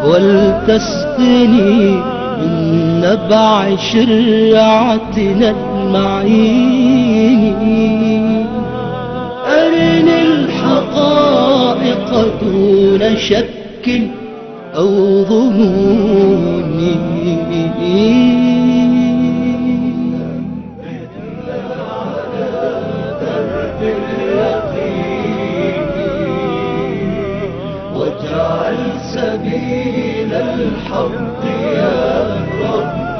ولتسقني من نبع شرعتنا المعين أرني الحقائق دون شك أو ظنون واجعل سبيل الحق يا رب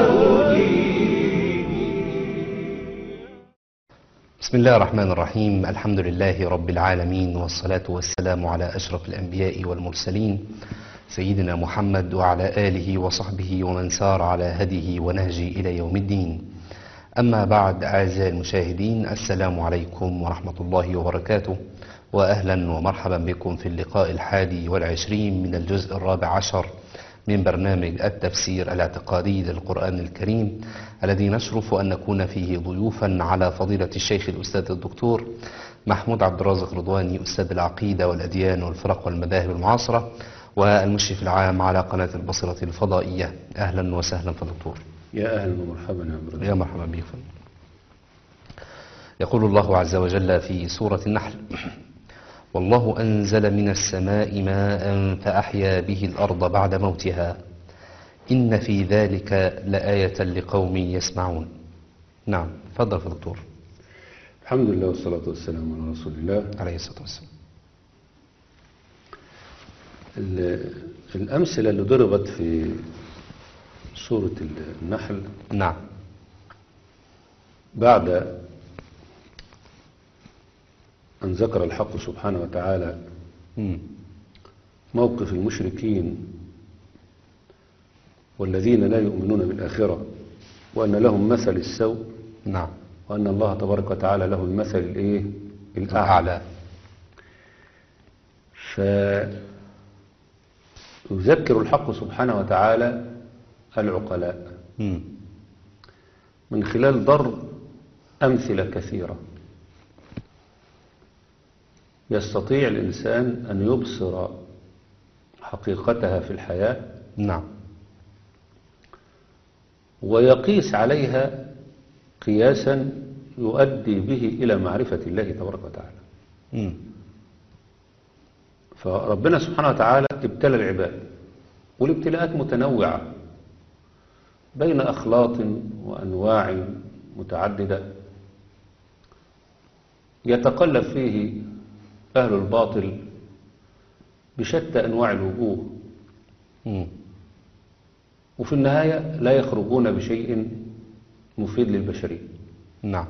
بسم الله الرحمن الرحيم الحمد لله رب العالمين والصلاة والسلام على أشرف الأنبياء والمرسلين سيدنا محمد وعلى آله وصحبه ومن سار على هديه ونهجه إلى يوم الدين أما بعد أعزائي المشاهدين السلام عليكم ورحمة الله وبركاته وأهلا ومرحبا بكم في اللقاء الحادي والعشرين من الجزء الرابع عشر من برنامج التفسير الاعتقادي للقرآن الكريم الذي نشرف أن نكون فيه ضيوفا على فضيلة الشيخ الأستاذ الدكتور محمود عبد الرازق رضواني أستاذ العقيدة والأديان والفرق والمذاهب المعاصرة والمشرف العام على قناة البصرة الفضائية أهلا وسهلا فدكتور يا أهلا ومرحبا يا برد يا مرحبا بك يقول الله عز وجل في سورة النحل والله أنزل من السماء ماء فأحيا به الأرض بعد موتها إن في ذلك لآية لقوم يسمعون نعم تفضل يا دكتور الحمد لله والصلاة والسلام على رسول الله عليه الصلاة والسلام ال- الأمثلة اللي ضربت في سورة النحل نعم بعد أن ذكر الحق سبحانه وتعالى مم. موقف المشركين والذين لا يؤمنون بالآخرة وأن لهم مثل السوء نعم وأن الله تبارك وتعالى له المثل الإيه؟ الأعلى الأعلى فيذكر الحق سبحانه وتعالى العقلاء مم. من خلال ضرب أمثلة كثيرة يستطيع الإنسان أن يبصر حقيقتها في الحياة نعم ويقيس عليها قياسا يؤدي به إلى معرفة الله تبارك وتعالى مم. فربنا سبحانه وتعالى ابتلى العباد والابتلاءات متنوعة بين أخلاط وأنواع متعددة يتقلب فيه أهل الباطل بشتى أنواع الوجوه مم. وفي النهاية لا يخرجون بشيء مفيد للبشرية نعم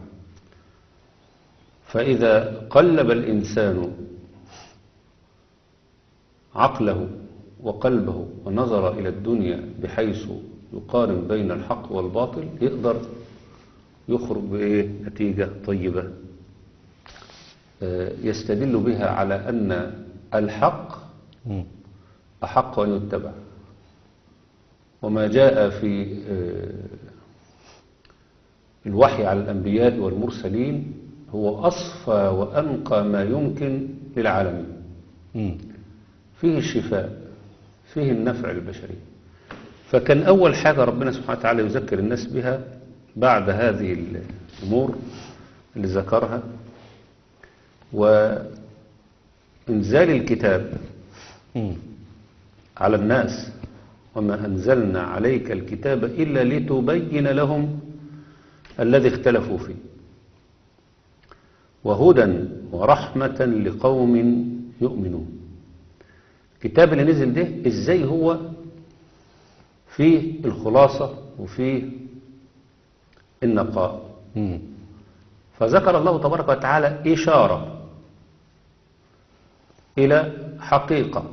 فإذا قلب الإنسان عقله وقلبه ونظر إلى الدنيا بحيث يقارن بين الحق والباطل يقدر يخرج بإيه نتيجة طيبة آه، يستدل بها على أن الحق مم. أحق أن يتبع وما جاء في آه، الوحي على الأنبياء والمرسلين هو أصفى وأنقى ما يمكن للعالمين مم. فيه الشفاء فيه النفع للبشرية فكان أول حاجة ربنا سبحانه وتعالى يذكر الناس بها بعد هذه الأمور اللي ذكرها وإنزال الكتاب مم. على الناس وما أنزلنا عليك الكتاب إلا لتبين لهم الذي اختلفوا فيه وهدى ورحمة لقوم يؤمنون الكتاب اللي نزل ده ازاي هو فيه الخلاصة وفيه النقاء مم. فذكر الله تبارك وتعالى إشارة إلى حقيقة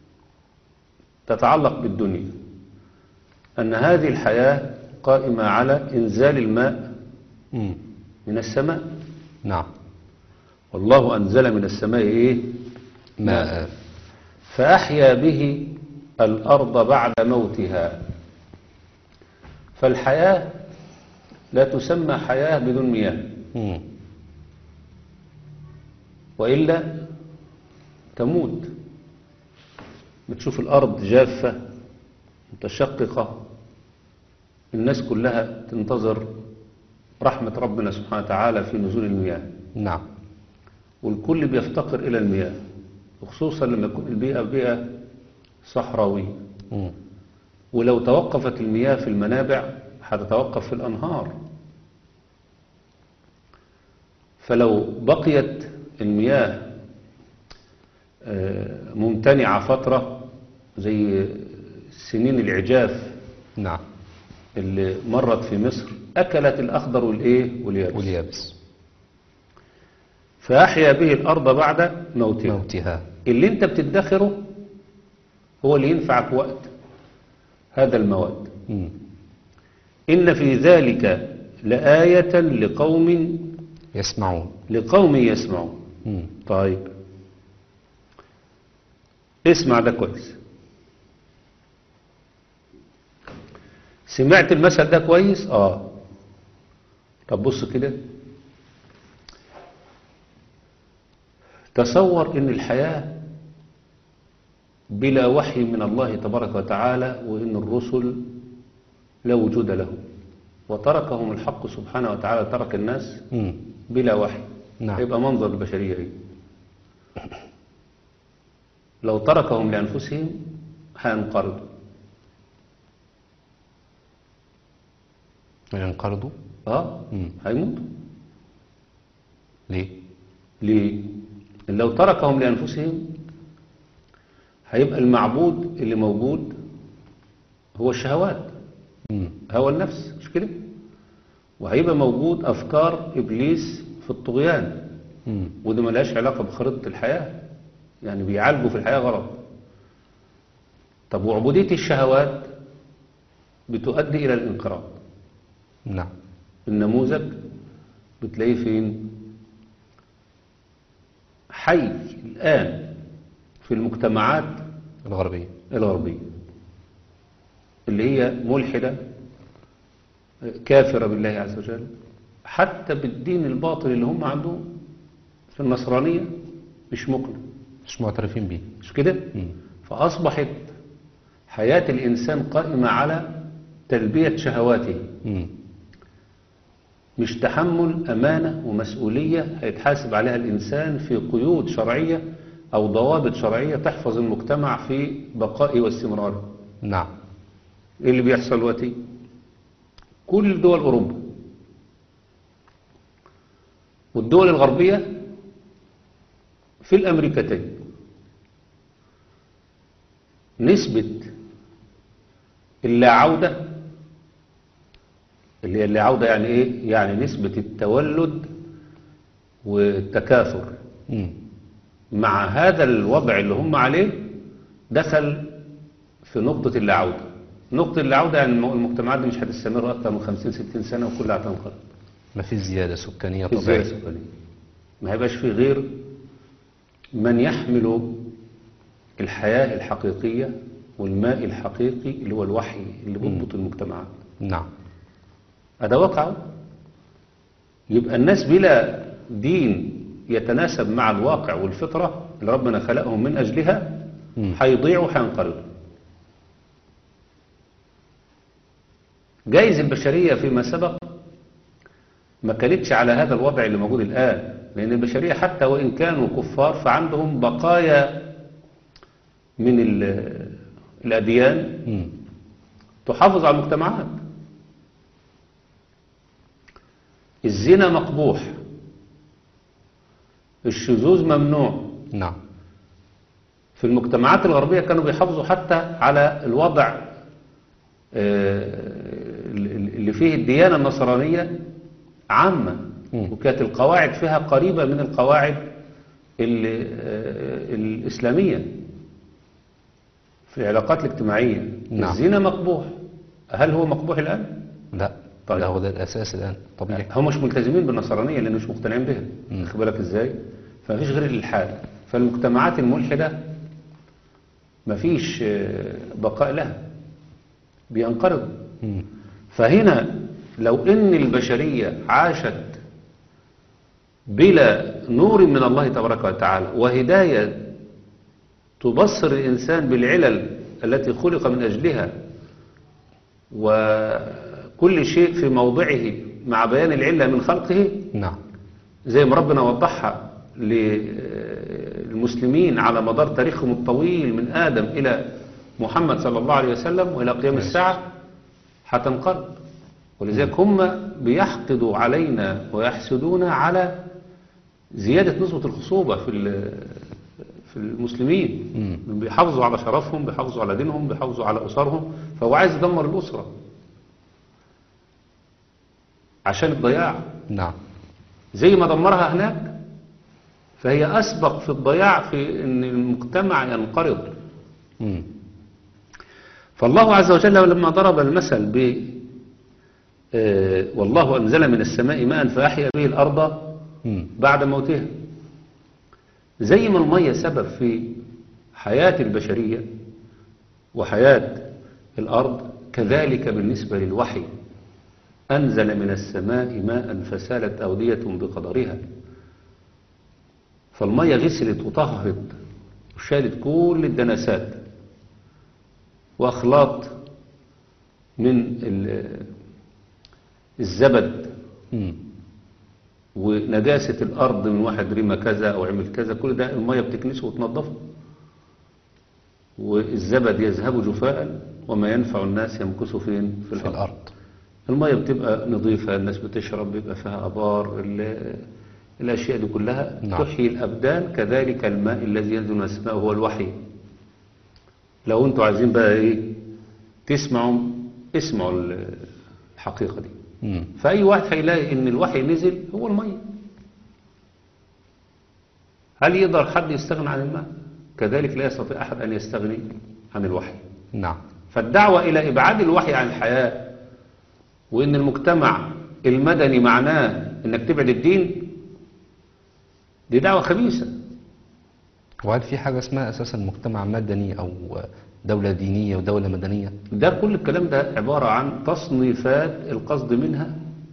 تتعلق بالدنيا أن هذه الحياة قائمة على إنزال الماء مم. من السماء نعم والله أنزل من السماء إيه ماء فأحيا به الأرض بعد موتها فالحياة لا تسمى حياة بدون مياه مم. وإلا تموت بتشوف الأرض جافة متشققة الناس كلها تنتظر رحمة ربنا سبحانه وتعالى في نزول المياه نعم والكل بيفتقر إلى المياه وخصوصا لما يكون البيئة بيئة صحراوية مم. ولو توقفت المياه في المنابع هتتوقف في الأنهار فلو بقيت المياه آه، ممتنعة فترة زي سنين العجاف نعم اللي مرت في مصر أكلت الأخضر والإيه واليابس واليابس فأحيا به الأرض بعد موتها موتها اللي انت بتدخره هو اللي ينفعك وقت هذا المواد مم. إن في ذلك لآية لقوم يسمعون لقوم يسمعون مم. طيب اسمع ده كويس سمعت المثل ده كويس اه طب بص كده تصور ان الحياة بلا وحي من الله تبارك وتعالى وان الرسل لا وجود لهم وتركهم الحق سبحانه وتعالى ترك الناس مم. بلا وحي نعم. هيبقى منظر البشرية ايه لو تركهم لأنفسهم هينقرضوا ينقرضوا اه مم. هيموتوا ليه ليه لو تركهم لأنفسهم هيبقى المعبود اللي موجود هو الشهوات مم. هوى النفس مش كده وهيبقى موجود أفكار إبليس في الطغيان مم. وده ملهاش علاقة بخريطة الحياة يعني بيعالجوا في الحياة غلط طب وعبودية الشهوات بتؤدي إلى الانقراض نعم النموذج بتلاقيه فين حي الآن في المجتمعات الغربية الغربية اللي هي ملحدة كافرة بالله عز وجل حتى بالدين الباطل اللي هم عندهم في النصرانية مش مقنع مش معترفين بيه مش كده مم. فأصبحت حياة الإنسان قائمة على تلبية شهواته مم. مش تحمل أمانة ومسؤولية هيتحاسب عليها الإنسان في قيود شرعية أو ضوابط شرعية تحفظ المجتمع في بقائه واستمراره نعم ايه اللي بيحصل دلوقتي كل دول اوروبا والدول الغربيه في الامريكتين نسبه اللا عوده اللي هي اللا عوده يعني ايه يعني نسبه التولد والتكاثر مم. مع هذا الوضع اللي هم عليه دخل في نقطة اللاعودة نقطة اللاعودة يعني الم- المجتمعات دي مش هتستمر أكثر من 50 60 سنة وكلها هتنقرض ما في زيادة سكانية في الزيادة طبيعية السكانية ما هيبقاش في غير من يحمل الحياة الحقيقية والماء الحقيقي اللي هو الوحي اللي بيضبط المجتمعات نعم هذا واقع يبقى الناس بلا دين يتناسب مع الواقع والفطرة اللي ربنا خلقهم من أجلها مم. هيضيعوا هينقرضوا جايز البشرية فيما سبق ما كانتش على هذا الوضع اللي موجود الآن لأن البشرية حتى وإن كانوا كفار فعندهم بقايا من ال- الأديان مم. تحافظ على المجتمعات الزنا مقبوح الشذوذ ممنوع نعم في المجتمعات الغربية كانوا بيحافظوا حتى على الوضع آه، اللي فيه الديانة النصرانية عامة مم. وكانت القواعد فيها قريبة من القواعد ال- آه، الإسلامية في العلاقات الاجتماعية نعم. الزنا مقبوح هل هو مقبوح الآن؟ لا طيب. ده هو ده الأساس الآن طبيعي هم مش ملتزمين بالنصرانية لأنه مش مقتنعين بها مم. واخد بالك ازاي فمفيش غير الإلحاد فالمجتمعات الملحدة مفيش آه، بقاء لها بينقرضوا مم. فهنا لو ان البشرية عاشت بلا نور من الله تبارك وتعالى وهداية تبصر الإنسان بالعلل التي خلق من أجلها وكل شيء في موضعه مع بيان العلة من خلقه نعم زي ما ربنا وضحها للمسلمين على مدار تاريخهم الطويل من آدم إلى محمد صلى الله عليه وسلم وإلى قيام الساعة هتنقرض ولذلك هم بيحقدوا علينا ويحسدونا على زيادة نسبة الخصوبة في ال- في المسلمين مم. بيحافظوا على شرفهم بيحافظوا على دينهم بيحافظوا على أسرهم فهو عايز يدمر الأسرة عشان الضياع نعم زي ما دمرها هناك فهي أسبق في الضياع في أن المجتمع ينقرض مم. فالله عز وجل لما ضرب المثل ب آه، والله أنزل من السماء ماء فأحيا به الأرض مم. بعد موتها زي ما المية سبب في حياة البشرية وحياة الأرض كذلك بالنسبة للوحي أنزل من السماء ماء فسالت أودية بقدرها فالمية غسلت وطهرت وشالت كل الدنسات وأخلاط من ال- الزبد مم. ونجاسة الأرض من واحد رمى كذا أو عمل كذا كل ده المية بتكنسه وتنظفه والزبد يذهب جفاء وما ينفع الناس يمكث فين في في الأرض الأرض المية بتبقى نظيفة الناس بتشرب بيبقى فيها أبار ال- الأشياء دي كلها نعم. تحيي الأبدان كذلك الماء الذي ينزل من السماء هو الوحي لو أنتوا عايزين بقى إيه تسمعوا اسمعوا ال- الحقيقة دي مم. فأي واحد هيلاقي إن الوحي نزل هو المية هل يقدر حد يستغنى عن الماء كذلك لا يستطيع أحد أن يستغني عن الوحي نعم فالدعوة إلى إبعاد الوحي عن الحياة وإن المجتمع المدني معناه إنك تبعد الدين دي دعوة خبيثة وهل في حاجة اسمها أساسا مجتمع مدني أو دولة دينية ودولة مدنية ده كل الكلام ده عبارة عن تصنيفات القصد منها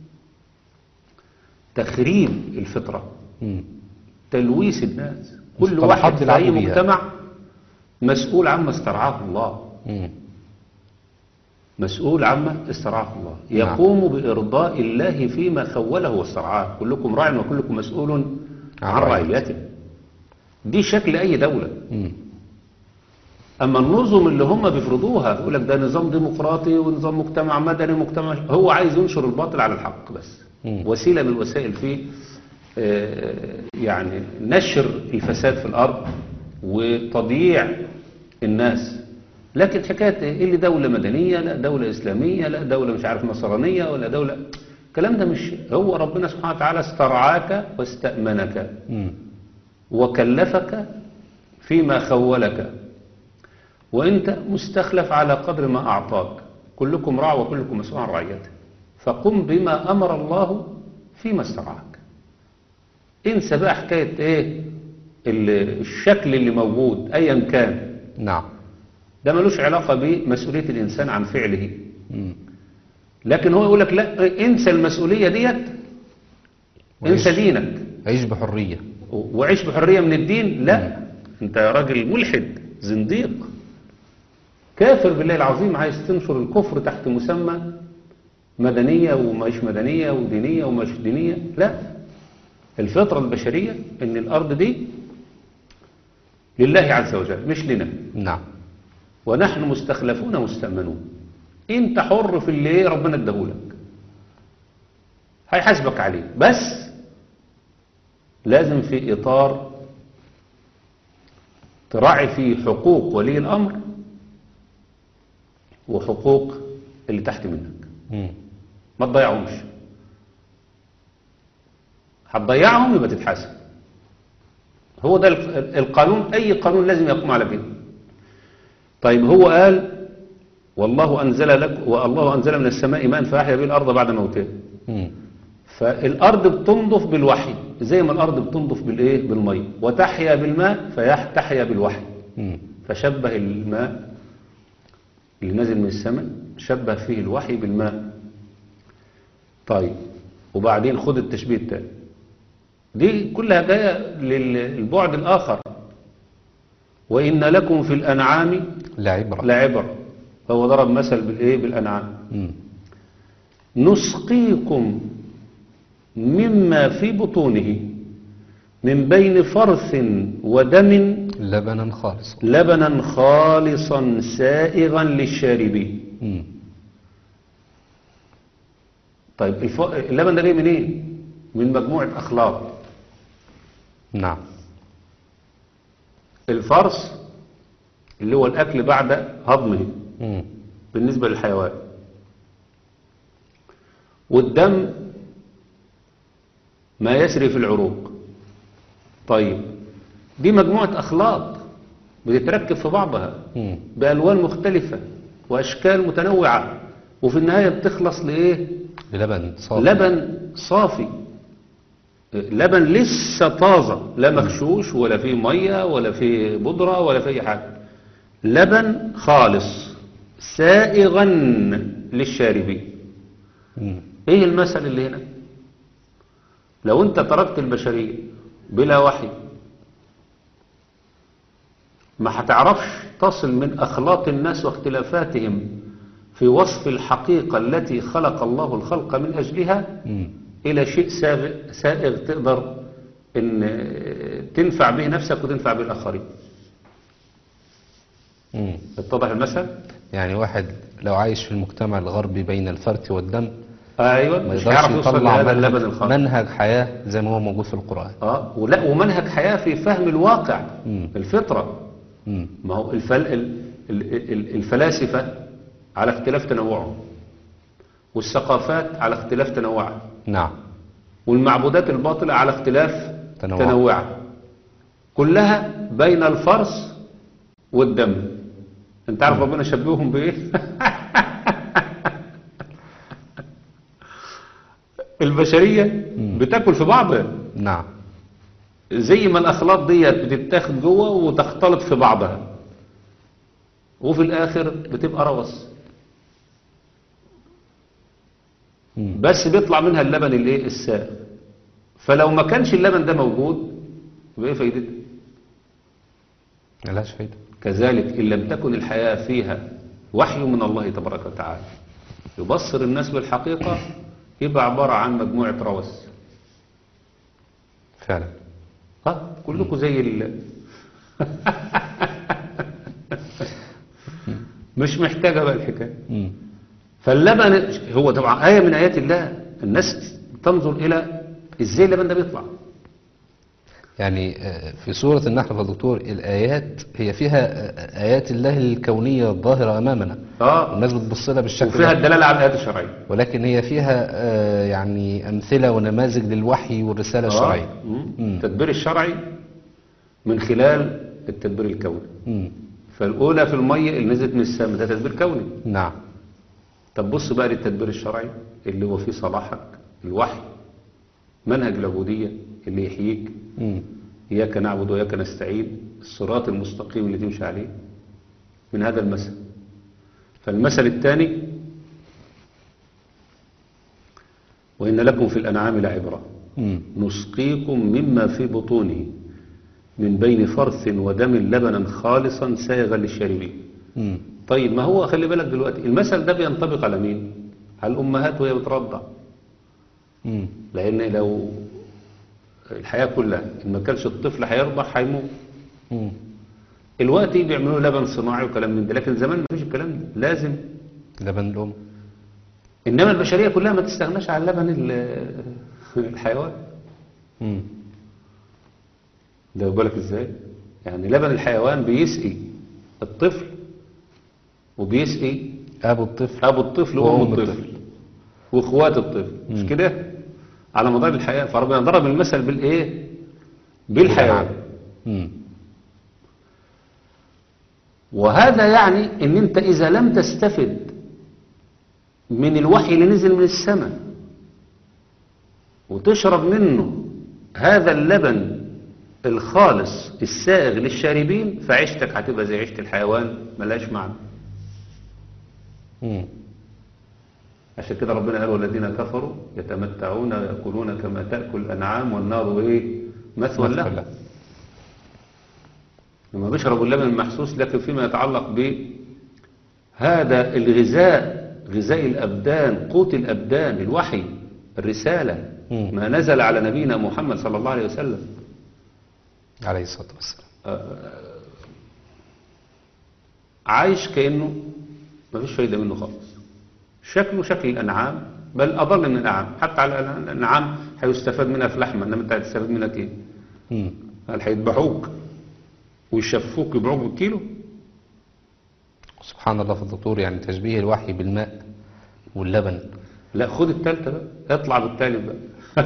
تخريب الفطرة مم. تلويث الناس كل مصطلحات واحد في أي بيلعبوا بيها. مجتمع مسؤول عما استرعاه الله مم. مسؤول عما استرعاه الله نعم. يقوم بإرضاء الله فيما خوله واسترعاه كلكم راع وكلكم مسؤول عن عن رعيته. رعيته دي شكل أي دولة مم. أما النظم اللي هم بيفرضوها يقول لك ده نظام ديمقراطي ونظام مجتمع مدني مجتمع هو عايز ينشر الباطل على الحق بس مم. وسيلة من الوسائل في آه، يعني نشر الفساد في الأرض وتضييع الناس لكن حكاية إيه اللي دولة مدنية لا دولة إسلامية لا دولة مش عارف نصرانية ولا دولة الكلام ده مش هو ربنا سبحانه وتعالى استرعاك واستأمنك مم. وكلفك فيما خولك وانت مستخلف على قدر ما اعطاك كلكم راع وكلكم مسؤول عن رعيته فقم بما امر الله فيما استرعاك انسى بقى حكايه ايه ال- الشكل اللي موجود ايا كان نعم ده ملوش علاقه بمسؤوليه الانسان عن فعله مم. لكن هو يقول لك لا انسى المسؤوليه ديت انسى وعيش. دينك عيش بحرية وعيش بحرية من الدين لا انت يا راجل ملحد زنديق كافر بالله العظيم عايز تنشر الكفر تحت مسمى مدنية ومش مدنية ودينية ومش دينية لا الفطرة البشرية ان الارض دي لله عز وجل مش لنا نعم ونحن مستخلفون مستأمنون انت حر في اللي إيه ربنا اداهولك هيحاسبك عليه بس لازم في اطار تراعي فيه حقوق ولي الامر وحقوق اللي تحت منك مم. ما تضيعهمش هتضيعهم يبقى تتحاسب هو ده الق- القانون اي قانون لازم يقوم على كده طيب هو قال والله انزل لك والله انزل من السماء ماء فاحيا به الارض بعد موتها مم. فالارض بتنضف بالوحي زي ما الارض بتنضف بالايه بالميه وتحيا بالماء فتحيا بالوحي مم. فشبه الماء اللي نازل من السماء شبه فيه الوحي بالماء طيب وبعدين خد التشبيه التاني دي كلها جاية للبعد الآخر وإن لكم في الأنعام لا عبرة لعبر فهو ضرب مثل بالإيه بالأنعام مم. نسقيكم مما في بطونه من بين فرث ودم لبنا خالصا لبنا خالصا سائغا للشاربين مم. طيب الف... اللبن ده جاي منين من مجموعة أخلاق نعم الفرث اللي هو الأكل بعد هضمه مم. بالنسبة للحيوان والدم ما يسري في العروق طيب دي مجموعة أخلاق بتتركب في بعضها مم. بألوان مختلفة وأشكال متنوعة وفي النهاية بتخلص لإيه لبن صافي لبن صافي لبن لسه طازة لا مغشوش ولا فيه مية ولا فيه بودرة ولا فيه حاجة لبن خالص سائغا للشاربين مم. ايه المثل اللي هنا لو انت تركت البشرية بلا وحي ما هتعرفش تصل من اخلاق الناس واختلافاتهم في وصف الحقيقة التي خلق الله الخلق من اجلها مم. الى شيء سابق سائغ تقدر ان تنفع به نفسك وتنفع به الاخرين مم. اتضح المثل يعني واحد لو عايش في المجتمع الغربي بين الفرث والدم ايوه ما مش يقدرش هيعرف يوصل يطلع لهذا اللبن منهج, الخالص منهج حياة زي ما هو موجود في القرآن اه ولا ومنهج حياة في فهم الواقع مم. الفطرة مم. ما هو الفل... ال- ال- ال- الفلاسفة على اختلاف تنوعهم والثقافات على اختلاف تنوعها نعم والمعبودات الباطلة على اختلاف تنوعها. تنوعها كلها بين الفرس والدم انت عارف ربنا شبههم بايه البشرية بتاكل في بعضها نعم زي ما الاخلاط ديت بتتاخد جوه وتختلط في بعضها وفي الاخر بتبقى روس مم. بس بيطلع منها اللبن الايه السائغ فلو ما كانش اللبن ده موجود يبقى ايه فايدته ملهاش فايدة كذلك ان لم تكن الحياه فيها وحي من الله تبارك وتعالى يبصر الناس بالحقيقه يبقى عباره عن مجموعه روس فعلا ها كلكم زي ال مش محتاجه بقى الحكايه مم. فاللبن هو طبعا آية من آيات الله الناس تنظر إلى إزاي اللبن ده بيطلع يعني آه، في سورة النحل يا دكتور الآيات هي فيها آه، آيات الله الكونية الظاهرة أمامنا آه الناس بتبص لها بالشكل وفيها ده الدلالة على الآيات الشرعية ولكن هي فيها آه، يعني أمثلة ونماذج للوحي والرسالة الشرعية آه. مم. مم. التدبير الشرعي من خلال التدبير الكوني مم. فالأولى في المية اللي نزلت من السماء ده تدبير كوني نعم طب بص بقى للتدبير الشرعي اللي هو فيه صلاحك الوحي منهج العبودية اللي يحييك مم. إياك نعبد وإياك نستعين الصراط المستقيم اللي تمشي عليه من هذا المثل فالمثل الثاني وإن لكم في الأنعام لعبرة مم. نسقيكم مما في بطونه من بين فرث ودم لبنا خالصا سائغا للشاربين مم. طيب ما هو خلي بالك دلوقتي المثل ده بينطبق على مين على الأمهات وهي بترضع مم. لأن لو الحياة كلها إن ما كانش الطفل هيرضع هيموت مم. الوقت بيعملوا لبن صناعي وكلام من ده لكن زمان ما فيش الكلام ده لازم لبن الأم إنما البشرية كلها ما تستغناش عن لبن ال- الحيوان مم. ده بالك إزاي يعني لبن الحيوان بيسقي الطفل وبيسقي أبو الطفل أبو الطفل وأم وأم الطفل وإخوات الطفل مش مم. كده على مدار الحياة فربنا ضرب المثل بالإيه بالحيوان مم. وهذا يعني ان انت اذا لم تستفد من الوحي اللي نزل من السماء وتشرب منه هذا اللبن الخالص السائغ للشاربين فعيشتك هتبقى زي عيشة الحيوان ملاش معنى مم. عشان كده ربنا قال والذين كفروا يتمتعون ويأكلون كما تأكل الأنعام والنار إيه مثوى مثوى لهم له. لما بيشربوا اللبن المحسوس لكن فيما يتعلق بهذا الغذاء غذاء الأبدان قوت الأبدان الوحي الرسالة مم. ما نزل على نبينا محمد صلى الله عليه وسلم عليه الصلاة والسلام عايش كأنه ما فيش فايدة منه خالص شكله شكل الأنعام بل أضل من الأنعام حتى على الأنعام هيستفاد منها في لحمة إنما أنت هتستفاد منها إيه؟ مم. هل هيذبحوك ويشفوك يبيعوك بالكيلو؟ سبحان الله في الدكتور يعني تشبيه الوحي بالماء واللبن لا خد التالتة بقى اطلع بالتالت بقى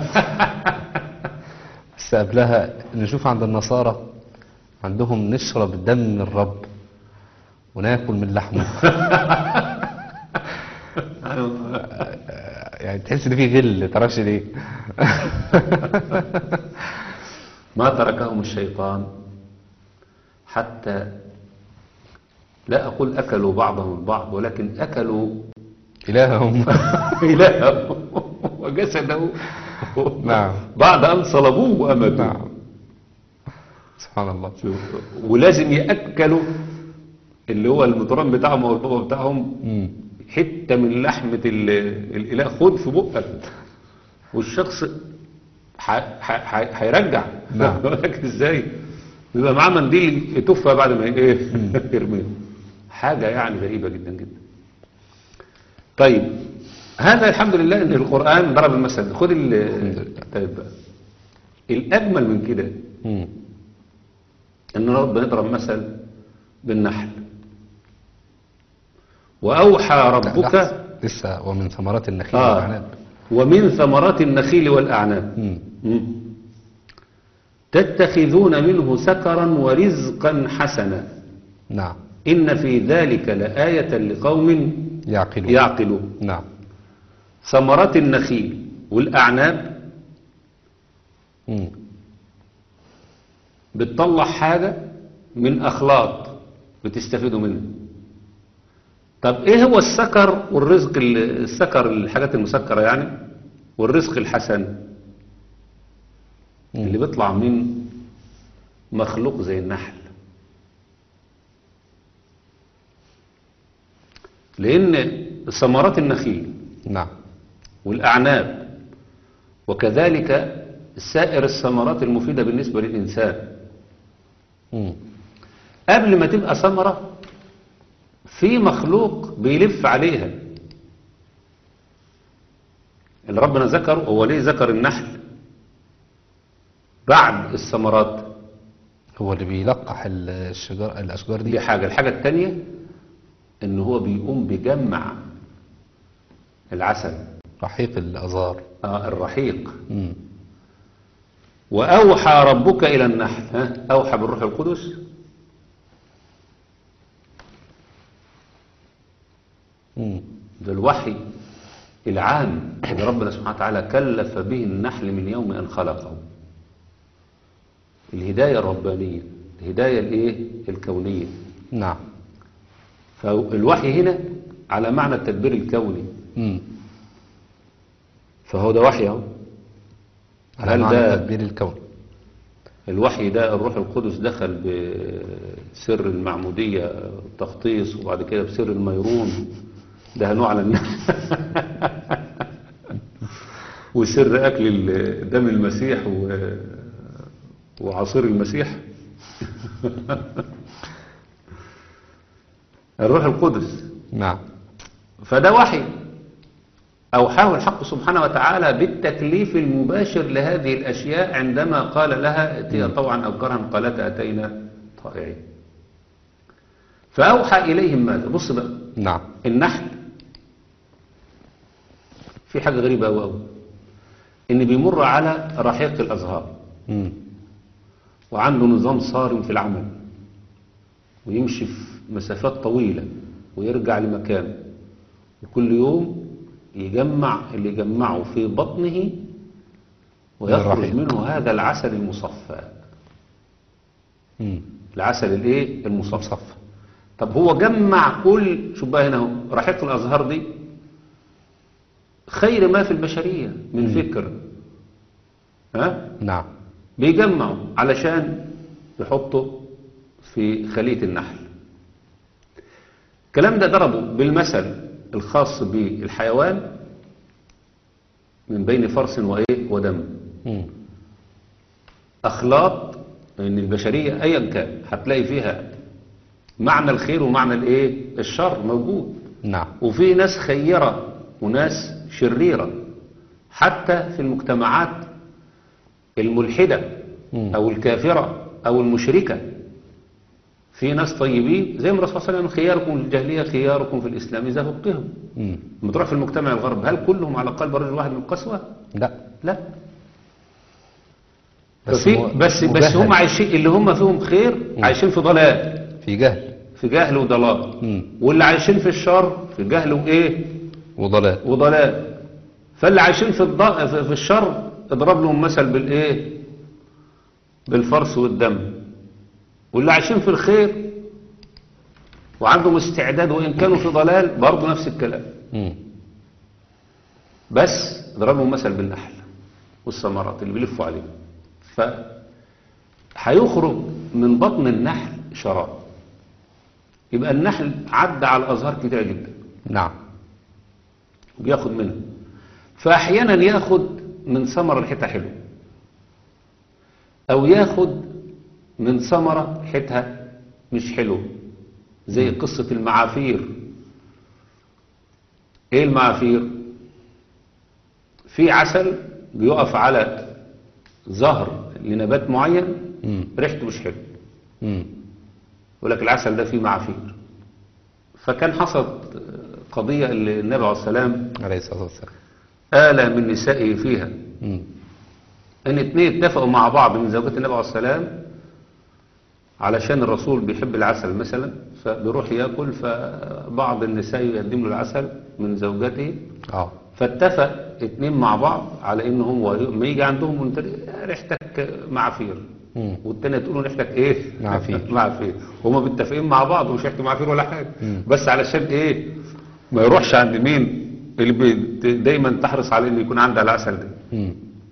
بس قبلها نشوف عند النصارى عندهم نشرب دم الرب وناكل من لحمه يعني تحس ان في غل تعرفش ليه ما تركهم الشيطان حتى لا أقول أكلوا بعضهم البعض ولكن أكلوا الههم إلهه وجسده نعم. بعد أن صلبوه وأمدوه نعم سبحان الله ولازم يأكلوا اللي هو المطران بتاعهم أو البابا بتاعهم مم. حتة من لحمة ال- الإله خد في بقك والشخص ح- ح- ح- هيرجع نعم. لكن ازاي بيبقى معاه منديل يتوفى بعد ما ايه يرميه حاجة يعني غريبة جدا جدا طيب هذا الحمد لله ان القرآن ضرب المثل خد ال طيب بقى الأجمل من كده مم. ان ربنا يضرب مثل بالنحل وأوحى ربك لحظة. لسه ومن ثمرات النخيل آه والعنب ومن ثمرات النخيل والأعناب مم. مم. تتخذون منه سكرا ورزقا حسنا نعم إن في ذلك لآية لقوم يعقلون يعقلون نعم ثمرات النخيل والأعناب مم. بتطلع حاجة من أخلاط بتستفيدوا منها طب إيه هو السكر والرزق ال- السكر الحاجات المسكرة يعني والرزق الحسن اللي بيطلع من مخلوق زي النحل لأن ثمرات النخيل نعم والأعناب وكذلك سائر الثمرات المفيدة بالنسبة للإنسان مم. قبل ما تبقى ثمرة في مخلوق بيلف عليها اللي ربنا ذكره هو ليه ذكر النحل بعد الثمرات هو اللي بيلقح الشجر الأشجار دي دي حاجة الحاجة التانية ان هو بيقوم بجمع العسل رحيق الأزار آه الرحيق مم. وأوحى ربك إلى النحل ها؟ أوحى بالروح القدس مم. ده الوحي العام اللي ربنا سبحانه وتعالى كلف به النحل من يوم أن خلقه الهداية الربانية الهداية الايه الكونية نعم فالوحي هنا على معنى التدبير الكوني مم. فهو ده وحي اهو على هل معنى ده تدبير الكون الوحي ده الروح القدس دخل بسر المعمودية تخطيص وبعد كده بسر الميرون ده نوع على النحل وسر أكل ال- دم المسيح و- وعصير المسيح الروح القدس نعم فده وحي أوحاه الحق سبحانه وتعالى بالتكليف المباشر لهذه الأشياء عندما قال لها ائتيا طوعا أو كرها قالت أتينا طائعين فأوحى إليهم ماذا بص بقى نعم النحل في حاجة غريبة أوي أوي إن بيمر على رحيق الأزهار مم. وعنده نظام صارم في العمل ويمشي في مسافات طويلة ويرجع لمكانه وكل يوم يجمع اللي جمعه في بطنه ويخرج الرحيق. منه هذا العسل المصفى مم. العسل الايه المصفى طب هو جمع كل شوف بقى هنا اهو رحيق الازهار دي خير ما في البشرية من فكر ها نعم بيجمعوا علشان يحطوا في في خلية النحل الكلام ده ضربه بالمثل الخاص بالحيوان من بين فرس وإيه ودم مم. أخلاط إن البشرية أيا كان هتلاقي فيها معنى الخير ومعنى الإيه الشر موجود نعم وفي ناس خيرة وناس شريرة حتى في المجتمعات الملحدة مم. أو الكافرة أو المشركة في ناس طيبين زي ما الرسول صلى الله عليه وسلم خياركم في الجاهلية خياركم في الإسلام إذا فقهوا مم. لما تروح في المجتمع الغرب هل كلهم على قلب رجل واحد من القسوة؟ لا لا بس ففي مو- بس بس مجهل. هم عايشين اللي هم فيهم خير عايشين في ضلال في جهل في جهل وضلال مم. واللي عايشين في الشر في جهل وايه وضلال وضلال فاللي عايشين في الض... في في الشر اضرب لهم مثل بالايه بالفرس والدم واللي عايشين في الخير وعندهم استعداد وان كانوا في ضلال برضه نفس الكلام مم. بس اضرب لهم مثل بالنحل والثمرات اللي بيلفوا عليه ف هيخرج من بطن النحل شراب يبقى النحل عدى على الازهار كتيره جدا نعم وبياخد منها فاحيانا ياخد من ثمره ريحتها حلو او ياخد من ثمره ريحتها مش حلو زي قصه المعافير ايه المعافير في عسل بيقف على ظهر لنبات معين مم. ريحته مش حلو مم. يقول لك العسل ده فيه معافير فكان حصلت قضية اللي النبي عليه السلام عليه الصلاة والسلام آلى من نسائه فيها مم. ان اتنين اتفقوا مع بعض من زوجات النبي عليه السلام علشان الرسول بيحب العسل مثلا فبيروح ياكل فبعض النساء يقدم له العسل من زوجته اه فاتفق اتنين مع بعض على ان هو لما يجي عندهم وانت ريحتك معافير مم. والتانية تقول له ريحتك ايه معافير. معافير هما متفقين مع بعض ومش ريحته معافير ولا حاجه مم. بس علشان ايه ما يروحش عند مين اللي بي- دايما تحرص عليه ان يكون عندها العسل ده مم.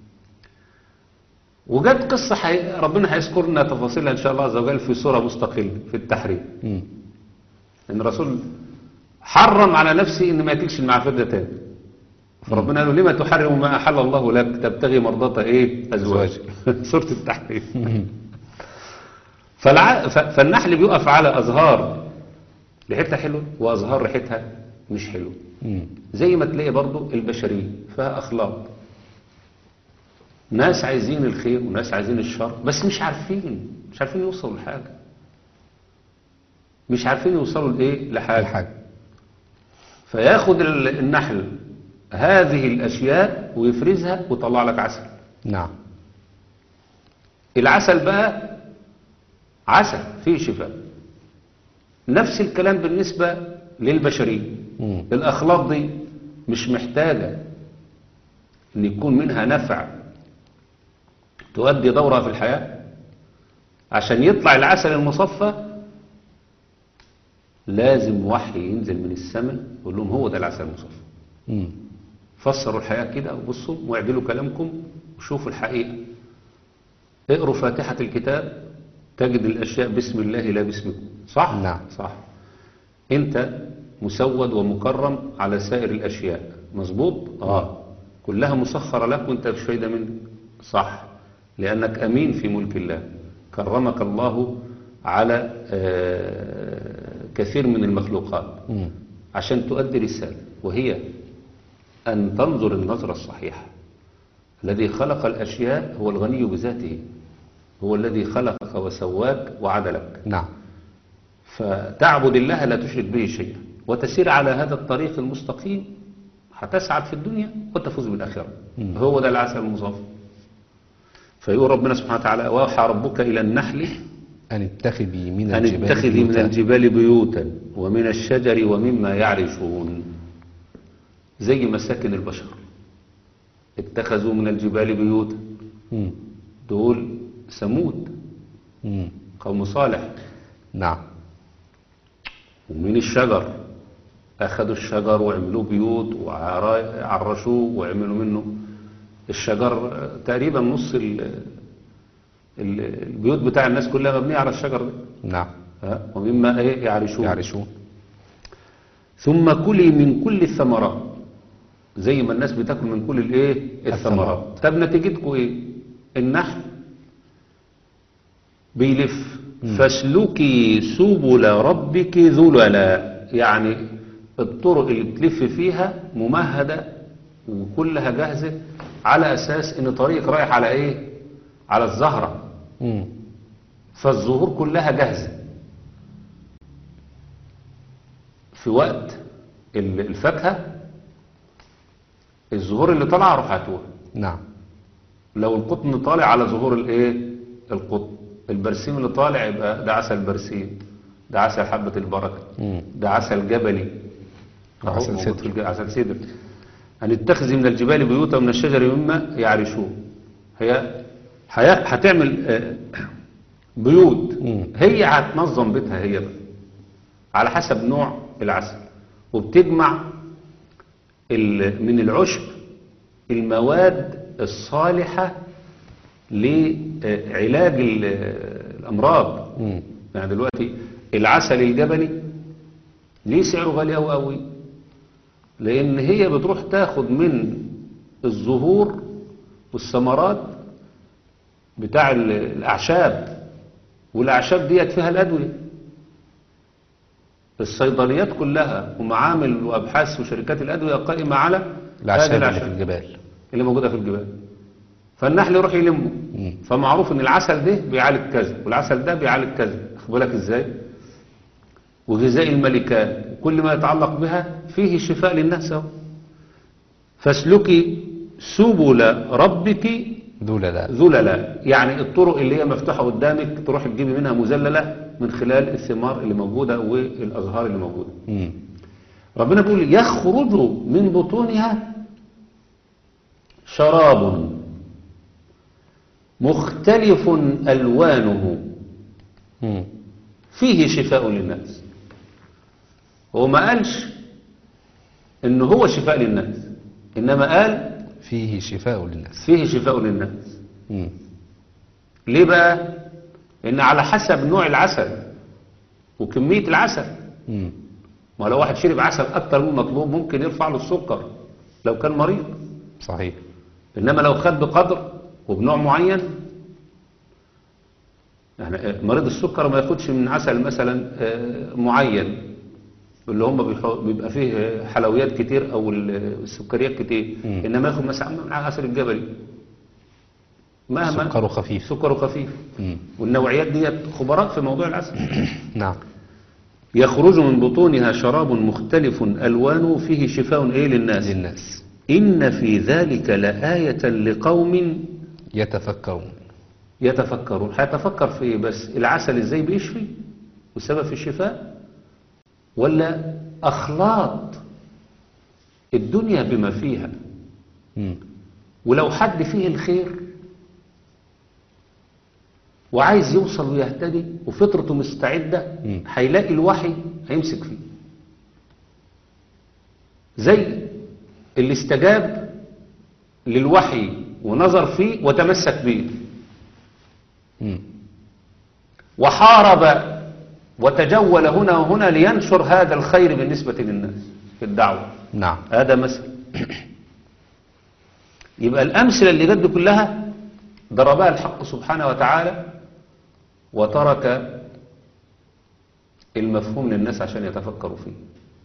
وجت قصة حي... ربنا هيذكر لنا تفاصيلها إن شاء الله عز وجل في سورة مستقلة في التحريم مم. إن الرسول حرم على نفسه إن ما ياكلش المعافير ده تاني فربنا قال له لما تحرم ما أحل الله لك تبتغي مرضات إيه أزواج سورة التحريم فالع... ف... فالنحل بيقف على أزهار ريحتها حلوة وأزهار ريحتها مش حلوة مم. زي ما تلاقي برضو البشرية فيها أخلاق ناس عايزين الخير وناس عايزين الشر بس مش عارفين مش عارفين يوصلوا لحاجة مش عارفين يوصلوا لإيه لحاجة الحاجة فياخد ال- النحل هذه الأشياء ويفرزها ويطلع لك عسل نعم العسل بقى عسل فيه شفاء نفس الكلام بالنسبة للبشرية مم. الأخلاق دي مش محتاجة أن يكون منها نفع تؤدي دورها في الحياة عشان يطلع العسل المصفى لازم وحي ينزل من السماء يقول لهم هو ده العسل المصفى مم. فسروا الحياة كده وبصوا واعدلوا كلامكم وشوفوا الحقيقة اقروا فاتحة الكتاب تجد الأشياء بسم الله لا باسمكم صح؟ نعم. صح أنت مسود ومكرم على سائر الأشياء مظبوط؟ آه كلها مسخرة لك وانت مش فايدة منك صح لأنك أمين في ملك الله كرمك الله على آه، كثير من المخلوقات مم. عشان تؤدي رسالة وهي أن تنظر النظرة الصحيحة الذي خلق الأشياء هو الغني بذاته هو الذي خلقك وسواك وعدلك نعم فتعبد الله لا تشرك به شيئا وتسير على هذا الطريق المستقيم هتسعد في الدنيا وتفوز بالآخرة مم. هو ده العسل المصافي فيقول ربنا سبحانه وتعالى واوحى ربك إلى النحل أن اتخذي من أن الجبال اتخذي من بيوتا. الجبال بيوتا ومن الشجر ومما يعرشون زي مساكن البشر اتخذوا من الجبال بيوتا مم. دول ثمود مم. قوم صالح نعم ومن الشجر أخذوا الشجر وعملوه بيوت وعرشوه وعملوا منه الشجر آه، تقريبا نص ال- ال- البيوت بتاع الناس كلها مبنية على الشجر ده نعم ها؟ ومما إيه يعرشون يعرشون ثم كلي من كل الثمرات زي ما الناس بتاكل من كل الايه الثمرات الثمرات. طب نتيجتكم ايه النحل بيلف فاسلكي سبل ربك ذللا يعني الطرق اللي بتلف فيها ممهدة وكلها جاهزة على اساس ان طريق رايح على ايه على الزهرة مم. فالزهور كلها جاهزة في وقت ال- الفاكهة الزهور اللي طالعة روح هاتوها نعم لو القطن طالع على ظهور الايه القطن البرسيم اللي طالع يبقى ده عسل برسيم ده عسل حبة البركة مم. ده عسل جبلي أهو عسل موجود سدر. في الج- عسل سدر أن اتخذي من الجبال بيوتا ومن الشجر مما يعرشون هي هي- هتعمل آه، بيوت مم. هي هتنظم بيتها هي بقى على حسب نوع العسل وبتجمع ال- من العشب المواد الصالحة لعلاج ال- الأمراض مم. يعني دلوقتي العسل الجبلي ليه سعره غالي قوي قوي لان هي بتروح تاخد من الزهور والثمرات بتاع ال- الاعشاب والاعشاب ديت فيها الادويه الصيدليات كلها ومعامل وابحاث وشركات الادويه قائمه على هذه الأعشاب اللي في الاعشاب الجبال اللي موجوده في الجبال فالنحل يروح يلمه مم. فمعروف ان العسل ده بيعالج كذا والعسل ده بيعالج كذا خد بالك ازاي وغذاء الملكات كل ما يتعلق بها فيه شفاء للناس اهو فاسلكي سبل ربك ذللا ذللا يعني الطرق اللي هي مفتوحه قدامك تروح تجيبي منها مذلله من خلال الثمار اللي موجوده والازهار اللي موجوده مم. ربنا بيقول يخرج من بطونها شراب مختلف ألوانه مم. فيه شفاء للناس هو ما قالش إن هو شفاء للناس إنما قال فيه شفاء للناس فيه شفاء للناس مم. ليه بقى؟ إن على حسب نوع العسل وكمية العسل مم. ما لو واحد شرب عسل أكتر من المطلوب ممكن يرفع له السكر لو كان مريض صحيح إنما لو خد بقدر وبنوع معين يعني مريض السكر ما ياخدش من عسل مثلا آه، معين اللي هم بيحو- بيبقى فيه حلويات كتير او ال- السكريات كتير مم. انما ياخد مثلا من عسل الجبلي مهما سكره خفيف سكره خفيف مم. والنوعيات ديت خبراء في موضوع العسل نعم يخرج من بطونها شراب مختلف الوانه فيه شفاء ايه للناس للناس ان في ذلك لآية لقوم يتفكرون يتفكرون هيتفكر في ايه بس العسل ازاي بيشفي والسبب في الشفاء ولا اخلاط الدنيا بما فيها مم. ولو حد فيه الخير وعايز يوصل ويهتدي وفطرته مستعدة مم. هيلاقي الوحي هيمسك فيه زي اللي استجاب للوحي ونظر فيه وتمسك به مم. وحارب وتجول هنا وهنا لينشر هذا الخير بالنسبة للناس في الدعوة نعم هذا مثل يبقى الأمثلة اللي جد كلها ضربها الحق سبحانه وتعالى وترك المفهوم للناس عشان يتفكروا فيه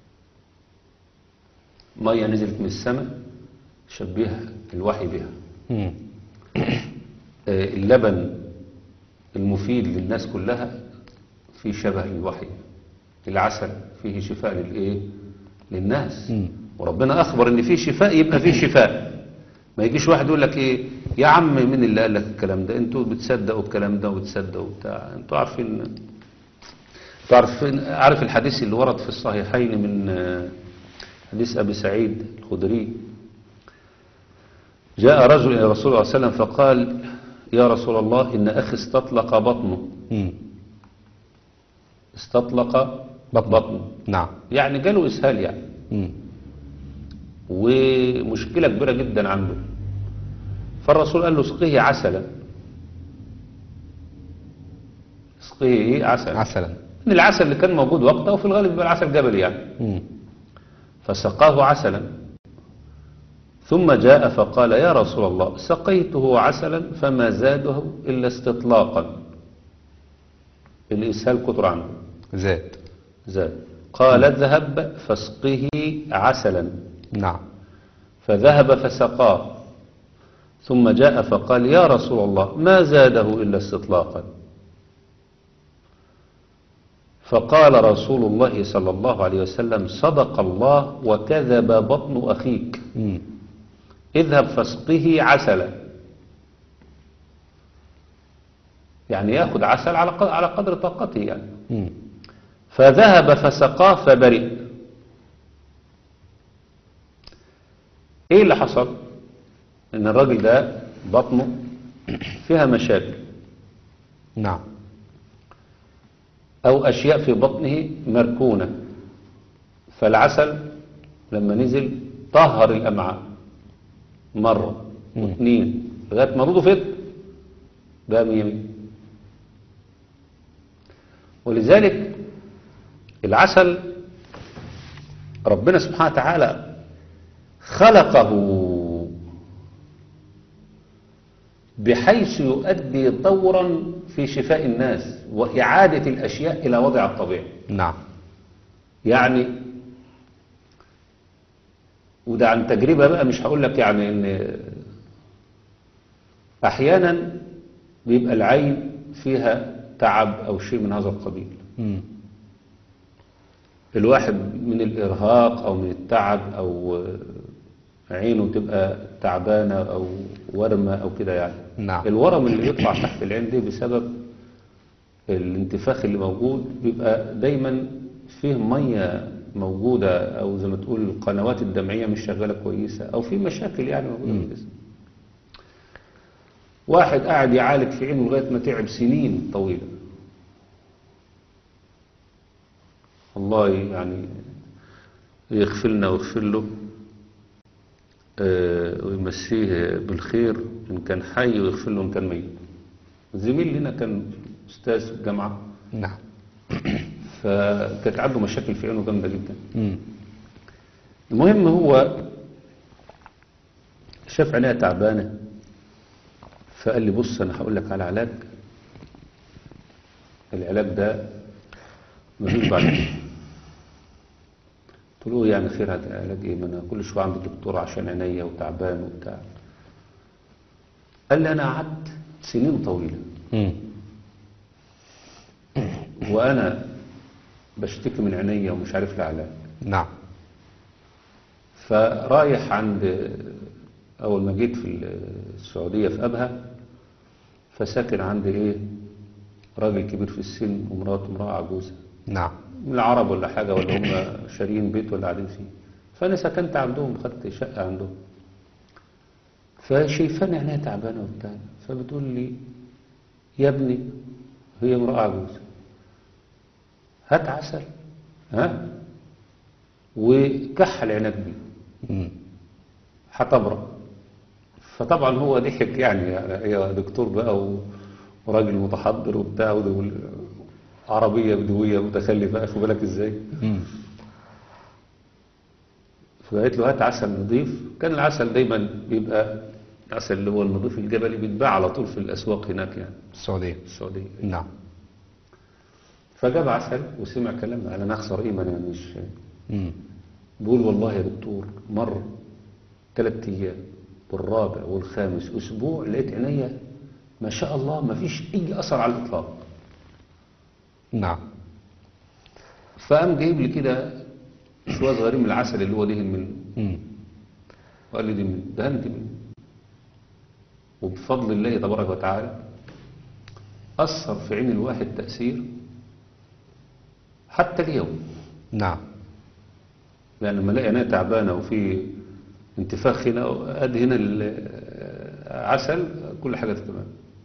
مية نزلت من السماء شبهها الوحي بها مم. آه، اللبن المفيد للناس كلها في شبه الوحي العسل فيه شفاء للايه للناس مم. وربنا اخبر ان فيه شفاء يبقى فيه شفاء ما يجيش واحد يقول لك ايه يا عم مين اللي قال لك الكلام ده انتوا بتصدقوا الكلام ده وبتصدقوا بتاع انتوا عارفين انتوا عارفين عارف الحديث اللي ورد في الصحيحين من آه، حديث ابي سعيد الخدري جاء رجل إلى رسول الله صلى الله عليه وسلم فقال يا رسول الله إن أخي استطلق بطنه مم. استطلق بطنه. بطنه نعم يعني جاله إسهال يعني مم. ومشكلة كبيرة جدا عنده فالرسول قال له اسقيه عسلا فسقه عسلا عسلا إن العسل اللي كان موجود وقته وفي الغالب يبقى العسل جبلي يعني مم. فسقاه عسلا ثم جاء فقال يا رسول الله سقيته عسلا فما زاده إلا استطلاقا الإسهال كتر عنه زاد زاد قال اذهب فاسقه عسلا نعم فذهب فسقاه ثم جاء فقال يا رسول الله ما زاده إلا استطلاقا فقال رسول الله صلى الله عليه وسلم صدق الله وكذب بطن أخيك مم. اذهب فاسقه عسلا يعني ياخذ عسل على قدر, على قدر طاقته يعني مم. فذهب فسقاه فبرئ ايه اللي حصل ان الراجل ده بطنه فيها مشاكل نعم او اشياء في بطنه مركونة فالعسل لما نزل طهر الامعاء مرة مم. واثنين لغاية ما نضفت بقى مية مية ولذلك العسل ربنا سبحانه وتعالى خلقه بحيث يؤدي دورا في شفاء الناس وإعادة الأشياء إلى وضع الطبيعي نعم يعني وده عن تجربة بقى مش هقول لك يعني ان احيانا بيبقى العين فيها تعب او شيء من هذا القبيل مم. الواحد من الارهاق او من التعب او عينه تبقى تعبانة او ورمة او كده يعني نعم. الورم اللي بيطلع تحت العين دي بسبب الانتفاخ اللي موجود بيبقى دايما فيه مية موجودة او زي ما تقول القنوات الدمعية مش شغالة كويسة او في مشاكل يعني موجودة في الجسم واحد قاعد يعالج في عينه لغاية ما تعب سنين طويلة الله يعني يغفر لنا ويغفر له آه، ويمسيه بالخير إن كان حي ويغفر له إن كان ميت زميل لنا كان أستاذ في الجامعة نعم فكانت عنده مشاكل في عينه جامدة جدا مم. المهم هو شاف عينيها تعبانة فقال لي بص أنا هقول لك على علاج العلاج ده مفيش بعد كده. قلت له يعني خير هذا علاج ايه ما انا كل شويه عند الدكتور عشان عينيا وتعبان وبتاع قال لي انا قعدت سنين طويله مم. وانا بشتكي من عينيا ومش عارف لها علاج نعم فرايح عند أول ما جيت في السعودية في أبها فساكن عند إيه راجل كبير في السن ومراته امرأة عجوزة نعم من العرب ولا حاجة ولا هم شاريين بيت ولا قاعدين فيه فأنا سكنت عندهم خدت شقة عندهم فشايفاني عينيها تعبانة وبتاع فبتقول لي يا ابني هي امرأة عجوزة هات عسل ها وكحل عينك بيه مم. هتبرأ فطبعا هو ضحك يعني يا دكتور بقى و- وراجل متحضر وبتاع ودول عربية بدوية متخلفة أخد بالك ازاي مم. فقالت له هات عسل نظيف كان العسل دايما بيبقى العسل اللي هو النظيف الجبلي بيتباع على طول في الأسواق هناك يعني السعودية في السعودية نعم فجاب عسل وسمع كلامنا أنا نخسر إيه ما أنا مش مم. بقول والله يا دكتور مر ثلاث ايام والرابع والخامس اسبوع لقيت عينيا ما شاء الله ما فيش اي اثر على الاطلاق نعم فقام جايب لي كده شويه صغيرين من العسل اللي هو دهن منه مم. وقال لي دي من دهنت منه وبفضل الله تبارك وتعالى اثر في عين الواحد تاثير حتى اليوم نعم يعني لما الاقي عينيا تعبانه وفي انتفاخ هنا ادي هنا العسل كل حاجه تمام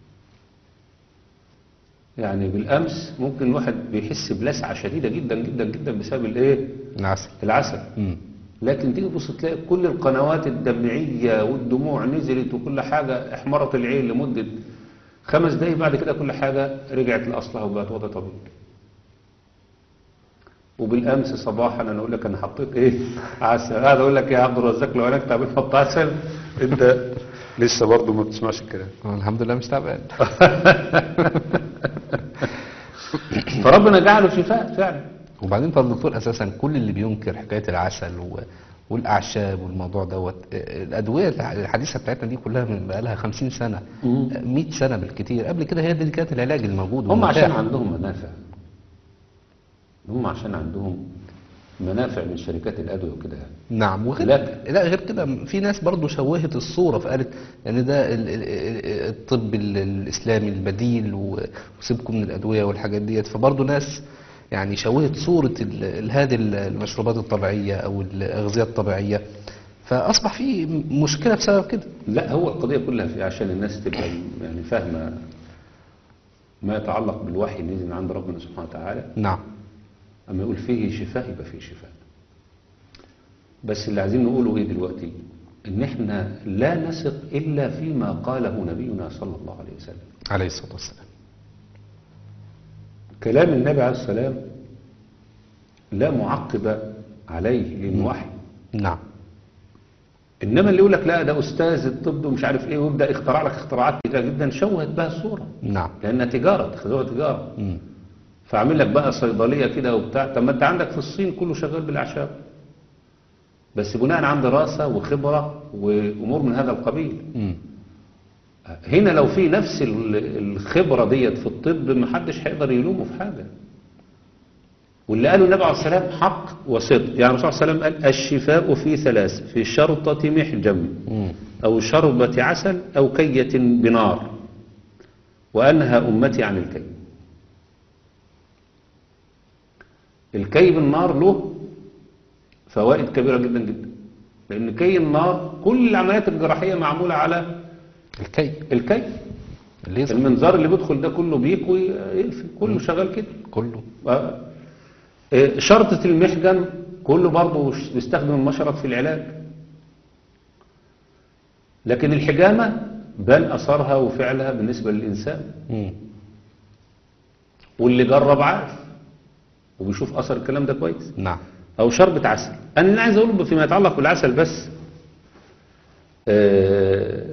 يعني بالامس ممكن الواحد بيحس بلسعه شديده جدا جدا جدا بسبب الايه العسل العسل مم. لكن تيجي تبص تلاقي كل القنوات الدمعيه والدموع نزلت وكل حاجه احمرت العين لمده خمس دقايق بعد كده كل حاجة رجعت لأصلها وبقت وضع طبيعي وبالأمس صباحا أنا أقول لك أنا حطيت إيه عسل هذا أقول لك يا عبد الرزاق لو أنا كنت بنحط عسل أنت لسه برضه ما بتسمعش الكلام الحمد لله مش تعبان فربنا جعله شفاء فعلا وبعدين طب الدكتور اساسا كل اللي بينكر حكايه العسل و... والاعشاب والموضوع دوت آه، الادويه الحديثه بتاعتنا دي كلها من بقى لها 50 سنه مم. آه، 100 سنه بالكتير قبل كده هي دي اللي كانت العلاج الموجود هم والمتاح. عشان عندهم منافع هم عشان عندهم منافع من شركات الأدوية وكده يعني. نعم وغير لكن- لا غير كده في ناس برضو شوهت الصورة فقالت ان ده ال- ال- ال- الطب ال- الاسلامي البديل و- وسيبكم من الادوية والحاجات ديت فبرضو ناس يعني شوهت صورة ال- ال- هذه ال- المشروبات الطبيعية او الاغذية الطبيعية فاصبح في مشكلة بسبب كده لا هو القضية كلها في عشان الناس تبقى يعني فاهمة ما يتعلق بالوحي اللي نزل من عند ربنا سبحانه وتعالى نعم أما يقول فيه شفاء يبقى فيه شفاء بس اللي عايزين نقوله ايه دلوقتي ان احنا لا نثق الا فيما قاله نبينا صلى الله عليه وسلم عليه الصلاة والسلام كلام النبي عليه السلام لا معقب عليه لانه وحي نعم انما اللي يقول لك لا ده استاذ الطب ومش عارف ايه ويبدا يخترع لك اختراعات كتيره جدا شوهت بها الصوره نعم لانها تجاره اتخذوها تجاره مم. فعامل لك بقى صيدليه كده وبتاع طب ما انت عندك في الصين كله شغال بالاعشاب بس بناء عن دراسه وخبره وامور من هذا القبيل مم. هنا لو في نفس ال- الخبره ديت في الطب محدش هيقدر يلومه في حاجه واللي قاله النبي عليه السلام حق وصدق يعني الرسول صلى الله عليه وسلم قال الشفاء في ثلاث في شرطة محجم مم. أو شربة عسل أو كية بنار وأنهى أمتي عن الكي الكي بالنار له فوائد كبيرة جدا جدا لأن كي النار كل العمليات الجراحية معمولة على الكي الكي الليزر المنظار اللي بيدخل ده كله بيكوي يقفل كله شغال كده كله آه. آه، شرطة المحجن كله برضه بيستخدم المشرط في العلاج لكن الحجامة بان أثرها وفعلها بالنسبة للإنسان مم. واللي جرب عارف وبيشوف أثر الكلام ده كويس نعم أو شربة عسل أنا اللي عايز أقوله فيما يتعلق بالعسل بس آه،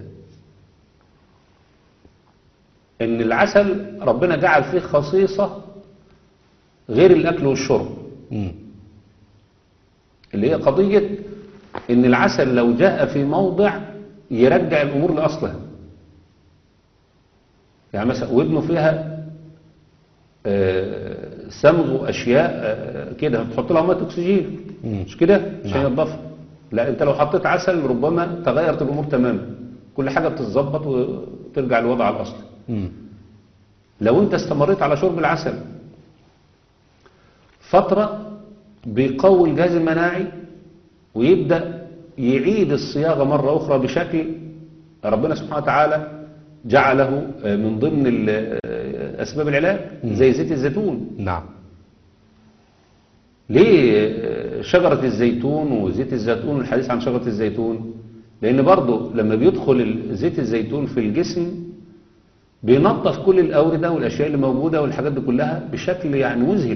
إن العسل ربنا جعل فيه خصيصة غير الأكل والشرب مم. اللي هي قضية إن العسل لو جاء في موضع يرجع الأمور لأصلها يعني مثلا ودنه فيها آه، صمغ وأشياء آه، كده بتحط لها ميه أكسجين مم. مش كده عشان نعم. ينضفها لا أنت لو حطيت عسل ربما تغيرت الأمور تماما كل حاجة بتتظبط وترجع للوضع الأصلي مم. لو انت استمريت على شرب العسل فترة بيقوي الجهاز المناعي ويبدأ يعيد الصياغة مرة أخرى بشكل ربنا سبحانه وتعالى جعله من ضمن ال- أسباب العلاج زي زيت الزيتون نعم ليه شجرة الزيتون وزيت الزيتون الحديث عن شجرة الزيتون لأن برضه لما بيدخل ال- زيت الزيتون في الجسم بينظف كل الأوردة والأشياء اللي موجودة والحاجات دي كلها بشكل يعني مذهل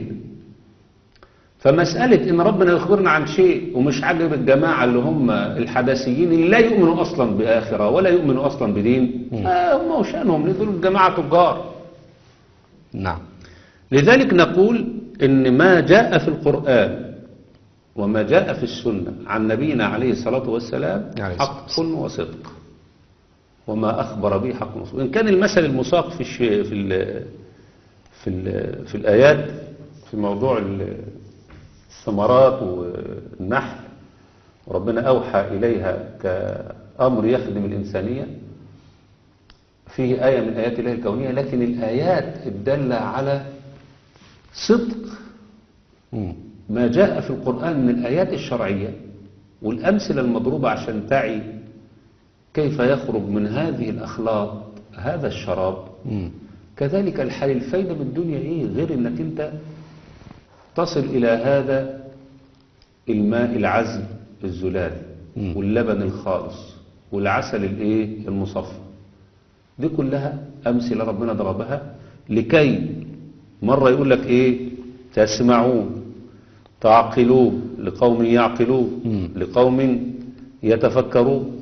فمسألة إن ربنا يخبرنا عن شيء ومش عاجب الجماعة اللي هم الحداثيين اللي لا يؤمنوا أصلا بآخرة ولا يؤمنوا أصلا بدين آه هم وشأنهم دول جماعة تجار نعم لذلك نقول إن ما جاء في القرآن وما جاء في السنة عن نبينا عليه الصلاة والسلام عليه الصلاة حق وصدق وما أخبر به حق وصدق إن كان المثل المساق في الش... في ال... في ال... في الآيات في موضوع ال- الثمرات والنحل وربنا أوحى إليها كأمر يخدم الإنسانية فيه آية من آيات الله الكونية لكن الآيات الدالة على صدق مم. ما جاء في القرآن من الآيات الشرعية والأمثلة المضروبة عشان تعي كيف يخرج من هذه الأخلاق هذا الشراب مم. كذلك الحال الفايدة من الدنيا إيه غير أنك أنت تصل إلى هذا الماء العذب الزلال مم. واللبن الخالص والعسل الإيه المصفى دي كلها أمثلة ربنا ضربها لكي مرة يقول لك إيه تسمعون تعقلون لقوم يعقلون مم. لقوم يتفكرون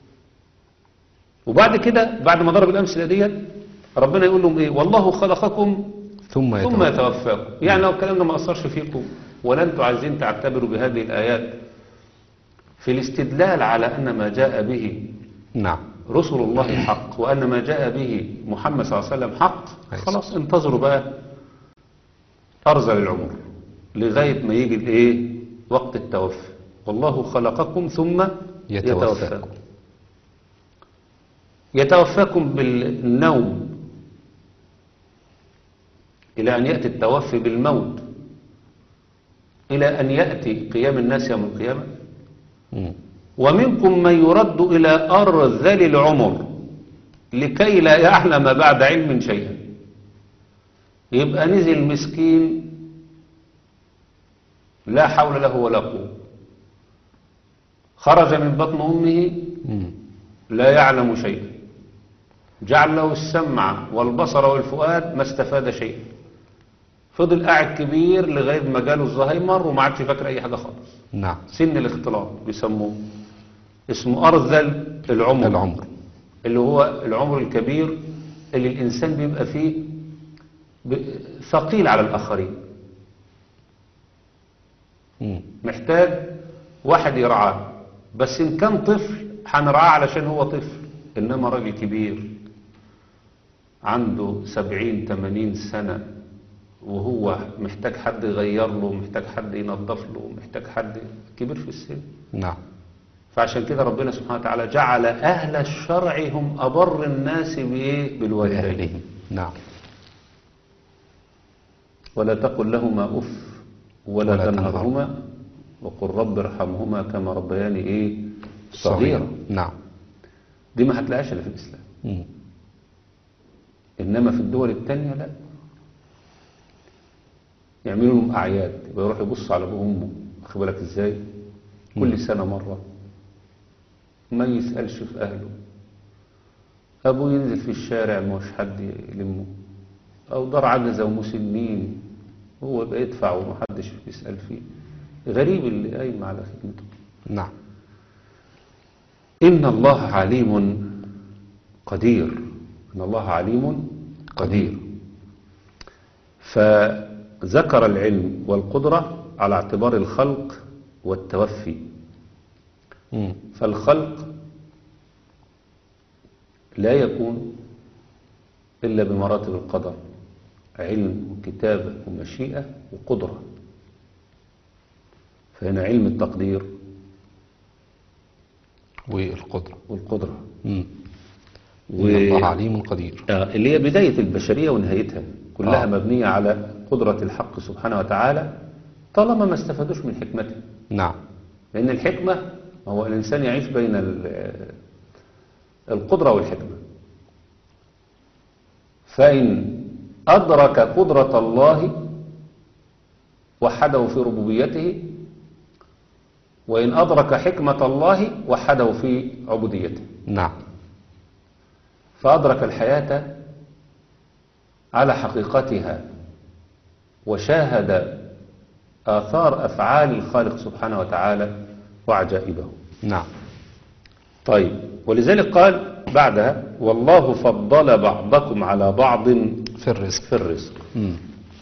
وبعد كده بعد ما ضرب الأمثلة ديت ربنا يقول لهم إيه والله خلقكم ثم ثم يتوفى يتوفاكم يعني لو الكلام ده ما أثرش فيكم ولا أنتوا عايزين تعتبروا بهذه الآيات في الاستدلال على أن ما جاء به نعم رسل الله حق وأن ما جاء به محمد صلى الله عليه وسلم حق أي خلاص انتظروا بقى أرزل العمر لغاية ما يجي الإيه وقت التوفي والله خلقكم ثم يتوفاكم. يتوفاكم يتوفاكم بالنوم إلى أن يأتي التوفي بالموت إلى أن يأتي قيام الناس يوم القيامة مم. ومنكم من يرد إلى أرذل العمر لكي لا يعلم بعد علم شيئا يبقى نزل مسكين لا حول له ولا قوة خرج من بطن أمه مم. لا يعلم شيئا جعل له السمع والبصر والفؤاد ما استفاد شيئا فضل قاعد كبير لغاية ما جاله الزهايمر وما عادش فاكر أي حاجة خالص نعم سن الاختلاط بيسموه اسمه أرذل العمر العمر اللي هو العمر الكبير اللي الإنسان بيبقى فيه ب- ثقيل على الآخرين مم. محتاج واحد يرعاه بس إن كان طفل هنرعاه علشان هو طفل إنما راجل كبير عنده سبعين تمانين سنة وهو محتاج حد يغير له محتاج حد ينظف له محتاج حد كبير في السن نعم فعشان كده ربنا سبحانه وتعالى جعل أهل الشرع هم أبر الناس بإيه؟ بالوالدين بأهلهم نعم ولا تقل لهما أف ولا, ولا تنهرهما وقل رب ارحمهما كما ربياني إيه؟ صغيرا نعم دي ما هتلاقيش إلا في الإسلام مم. إنما في الدول التانية لا يعملوا لهم أعياد يبقى يروح يبص على أبوه وأمه واخد بالك إزاي؟ كل سنة مرة ما يسألش في أهله أبوه ينزل في الشارع مش حد يلمه أو دار عجزة ومسنين هو يبقى يدفع ومحدش يسأل فيه غريب اللي قايم على خدمته نعم إن الله عليم قدير إن الله عليم قدير فذكر العلم والقدرة على اعتبار الخلق والتوفي مم. فالخلق لا يكون إلا بمراتب القدر علم وكتابة ومشيئة وقدرة فهنا علم التقدير والقدرة والقدرة مم. و- إن الله عليم قدير آه، اللي هي بداية البشرية ونهايتها كلها آه. مبنية على قدرة الحق سبحانه وتعالى طالما ما استفادوش من حكمته نعم لأن الحكمة هو الإنسان يعيش بين ال- القدرة والحكمة فإن أدرك قدرة الله وحده في ربوبيته وإن أدرك حكمة الله وحده في عبوديته نعم فأدرك الحياة على حقيقتها وشاهد آثار أفعال الخالق سبحانه وتعالى وعجائبه نعم طيب ولذلك قال بعدها والله فضل بعضكم على بعض في الرزق في الرزق مم.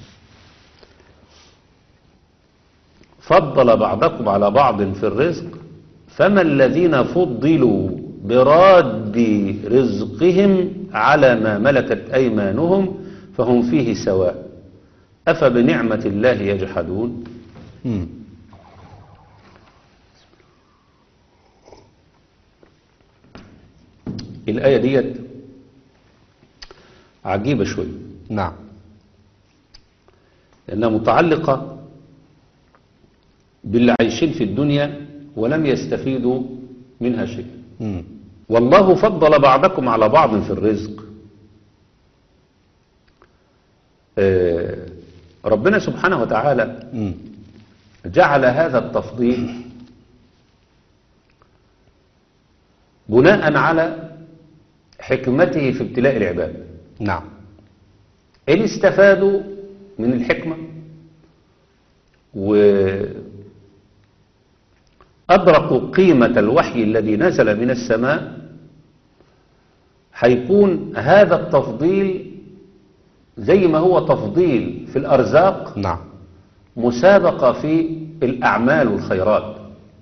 فضل بعضكم على بعض في الرزق فما الذين فضلوا براد رزقهم على ما ملكت أيمانهم فهم فيه سواء أفبنعمة الله يجحدون مم. الآية ديت عجيبة شوية نعم لأنها متعلقة باللي عايشين في الدنيا ولم يستفيدوا منها شيء مم. والله فضل بعضكم على بعض في الرزق آه، ربنا سبحانه وتعالى مم. جعل هذا التفضيل بناء على حكمته في ابتلاء العباد نعم إن استفادوا من الحكمة وأدركوا قيمة الوحي الذي نزل من السماء هيكون هذا التفضيل زي ما هو تفضيل في الأرزاق نعم مسابقة في الأعمال والخيرات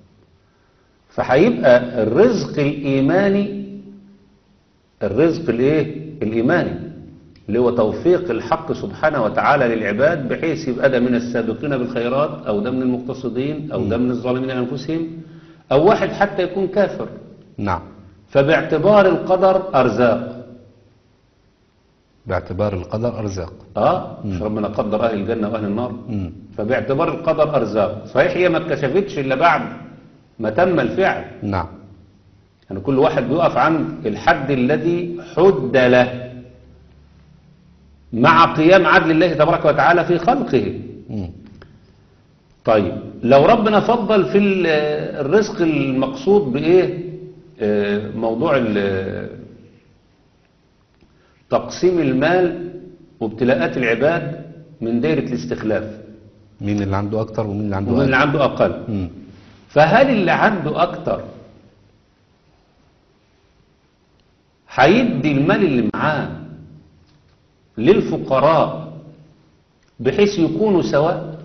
فهيبقى الرزق الإيماني الرزق الايه الإيماني اللي هو توفيق الحق سبحانه وتعالى للعباد بحيث يبقى ده من السابقين بالخيرات أو ده من المقتصدين أو ده من الظالمين أنفسهم أو واحد حتى يكون كافر نعم فباعتبار القدر أرزاق باعتبار القدر أرزاق اه مش ربنا قدر اهل الجنه واهل النار مم. فباعتبار القدر ارزاق صحيح هي ما اتكشفتش الا بعد ما تم الفعل نعم يعني كل واحد بيقف عند الحد الذي حد له مع قيام عدل الله تبارك وتعالى في خلقه مم. طيب لو ربنا فضل في ال- الرزق المقصود بايه آه، موضوع ال- تقسيم المال وابتلاءات العباد من دائرة الاستخلاف مين اللي عنده أكتر ومين اللي عنده ومن اللي أقل عنده أقل مم. فهل اللي عنده أكتر هيدي المال اللي معاه للفقراء بحيث يكونوا سواء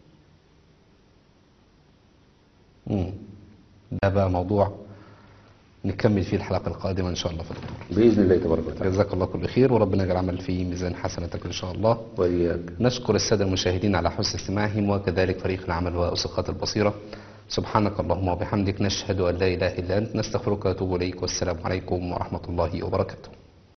مم. ده بقى موضوع نكمل فيه الحلقة القادمة إن شاء الله في الدكتور بإذن الله تبارك وتعالى جزاك الله كل خير وربنا يجعل العمل في ميزان حسنتك إن شاء الله وإياك نشكر السادة المشاهدين على حسن استماعهم وكذلك فريق العمل وأسقاط البصيرة سبحانك اللهم وبحمدك نشهد أن لا إله إلا أنت نستغفرك ونتوب إليك والسلام عليكم ورحمة الله وبركاته